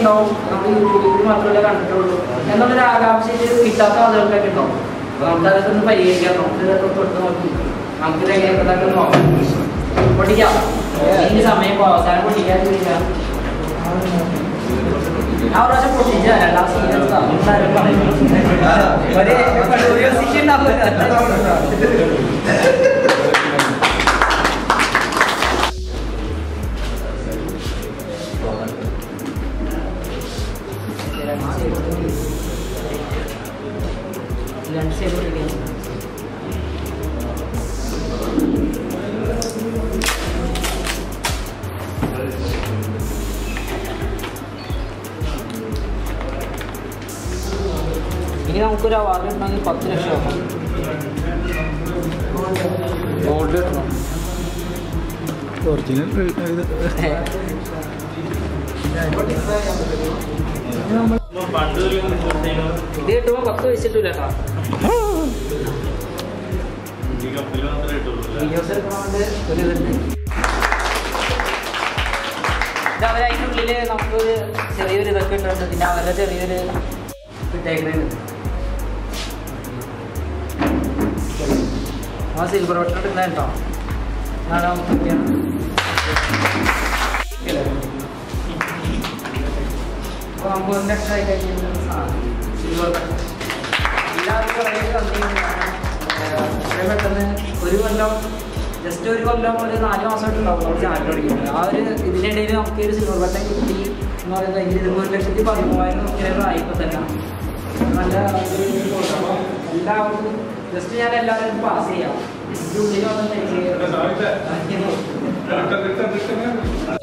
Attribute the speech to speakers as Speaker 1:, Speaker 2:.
Speaker 1: ഉണ്ടാവും നമ്മൾ യൂട്യൂബിൽ മാത്രമല്ല കണ്ടിട്ടുള്ളൂ എന്നുള്ളൊരു ആകാംക്ഷയിൽ കിട്ടാത്ത ആളുകൾക്കൊക്കെ ഉണ്ടാവും അപ്പൊ നമുക്ക് അതൊക്കെ ഒന്ന് പരിഹരിക്കാം നമുക്ക് ഇതൊക്കെ തൊട്ട് നോക്കി നമുക്ക് ഇതെങ്ങനെ ഇതൊക്കെ നോക്കാം പൊട്ടിക്കാം ഇനി സമയം ഇപ്പൊ അവസാനം പൊട്ടിക്കാൻ ചോദിക്കാം ആ പ്രാവശ്യം പൊട്ടിച്ച രണ്ടാം സീരിയസ് എന്തായാലും പറയും ഒരു ക്യൂരിയോസിറ്റി ഉണ്ടാവില്ല രണ്ട് സൈഡ് പൊട്ടിക്കാം ഇനി നമുക്കൊരു അവാർഡ് കിട്ടണമെങ്കിൽ പത്ത് ലക്ഷം ആക്കാം ഗോൾഡ് കിട്ടണം
Speaker 2: ഒറിജിനൽ ഇത്
Speaker 1: ഇത് കിട്ടുമ്പോൾ പത്ത് പൈസ കിട്ടൂല കേട്ടോ വീഡിയോസ് എടുക്കണോണ്ട് ഒരു ഇതുണ്ട് ഇത് അവർ അതിൻ്റെ ഉള്ളിൽ നമുക്ക് ചെറിയൊരു ഇതൊക്കെ ഉണ്ട് പിന്നെ അവരുടെ ചെറിയൊരു ഇട്ടേക്കുന്നുണ്ട് ആ സിൽവർ ബട്ടൺ എടുക്കുന്ന കേട്ടോ അതാണ് നമുക്ക് കിട്ടിയത്. അപ്പോൾ നമുക്ക് ഒരു ലക്ഷം ആയി കഴിഞ്ഞാൽ സാധനം സിൽവർ ബട്ടൺ എല്ലാവർക്കും വളരെ സന്തോഷം വളരെ പെട്ടെന്ന് ഒരു കൊല്ലം ജസ്റ്റ് ഒരു കൊല്ലം ഒരു നാല് മാസമായിട്ട് ഉണ്ടാവും നമ്മൾ ചാനൽ പഠിക്കുന്നത് ആ ഒരു ഇതിനിടയിൽ നമുക്ക് ഒരു സിൽവർ ബട്ടൺ കിട്ടി എന്ന് പറയുന്നത് ഇതിൽ ഒരു ലക്ഷത്തി പതിമൂവായിരം നമുക്ക് ആയിപ്പോൾ തന്നെ നല്ല ഒരു അപ്പോൾ എല്ലാവർക്കും ജസ്റ്റ് ഞാൻ എല്ലാവരും പാസ് ചെയ്യാം ഇതിൻ്റെ ഉള്ളിൽ വന്ന് എനിക്ക്